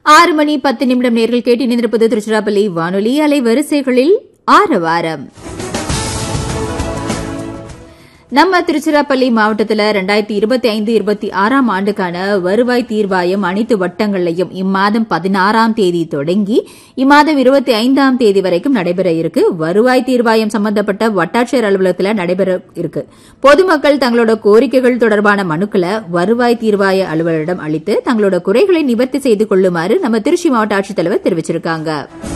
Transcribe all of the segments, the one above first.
ஆறு மணி பத்து நிமிடம் நேர்கள் கேட்டு இணைந்திருப்பது திருச்சிராப்பள்ளி வானொலி அலை வரிசைகளில் ஆரவாரம் நம்ம திருச்சிராப்பள்ளி மாவட்டத்தில் ரெண்டாயிரத்தி இருபத்தி ஐந்து இருபத்தி ஆறாம் ஆண்டுக்கான வருவாய் தீர்வாயம் அனைத்து வட்டங்களையும் இம்மாதம் பதினாறாம் தேதி தொடங்கி இம்மாதம் இருபத்தி ஐந்தாம் தேதி வரைக்கும் நடைபெற இருக்கு வருவாய் தீர்வாயம் சம்பந்தப்பட்ட வட்டாட்சியர் அலுவலகத்தில் நடைபெற இருக்கு பொதுமக்கள் தங்களோட கோரிக்கைகள் தொடர்பான மனுக்களை வருவாய் தீர்வாய அலுவலரிடம் அளித்து தங்களோட குறைகளை நிவர்த்தி செய்து கொள்ளுமாறு நம்ம திருச்சி மாவட்ட ஆட்சித்தலைவர் தெரிவிச்சிருக்காங்க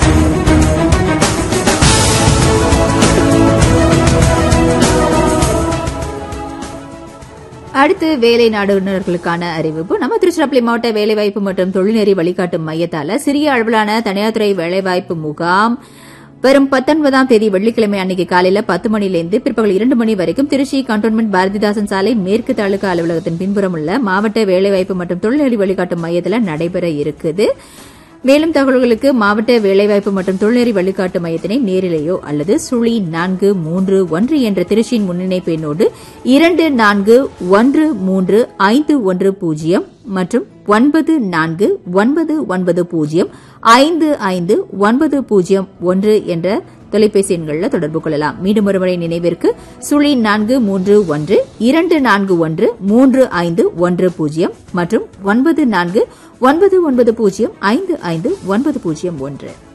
அடுத்து வேலை நாடுனர்களுக்கான அறிவிப்பு நம்ம திருச்சிராப்பள்ளி மாவட்ட வேலைவாய்ப்பு மற்றும் தொழில்நெறி வழிகாட்டும் மையத்தால சிறிய அளவிலான தனியார் துறை வேலைவாய்ப்பு முகாம் வரும் பத்தொன்பதாம் தேதி வெள்ளிக்கிழமை அன்னைக்கு காலையில பத்து மணிலிருந்து பிற்பகல் இரண்டு மணி வரைக்கும் திருச்சி கண்டோன்மெண்ட் பாரதிதாசன் சாலை மேற்கு தாலுகா அலுவலகத்தின் பின்புறம் உள்ள மாவட்ட வேலைவாய்ப்பு மற்றும் தொழில்நெறி வழிகாட்டும் மையத்தில் நடைபெற இருக்குது மேலும் தகவல்களுக்கு மாவட்ட வேலைவாய்ப்பு மற்றும் தொழில்நெறி வழிகாட்டு மையத்தினை நேரிலேயோ அல்லது சுழி நான்கு மூன்று ஒன்று என்ற திருச்சியின் முன்னிணைப்பு எண்ணோடு இரண்டு நான்கு ஒன்று மூன்று ஐந்து ஒன்று பூஜ்ஜியம் மற்றும் ஒன்பது நான்கு ஒன்பது ஒன்பது பூஜ்ஜியம் ஐந்து ஐந்து ஒன்பது பூஜ்ஜியம் ஒன்று என்ற தொலைபேசி எண்களில் தொடர்பு கொள்ளலாம் மீண்டும் ஒருமுறை நினைவிற்கு சுழி நான்கு மூன்று ஒன்று இரண்டு நான்கு ஒன்று மூன்று ஐந்து ஒன்று பூஜ்ஜியம் மற்றும் ஒன்பது நான்கு ஒன்பது ஒன்பது பூஜ்ஜியம் ஐந்து ஐந்து ஒன்பது பூஜ்ஜியம் ஒன்று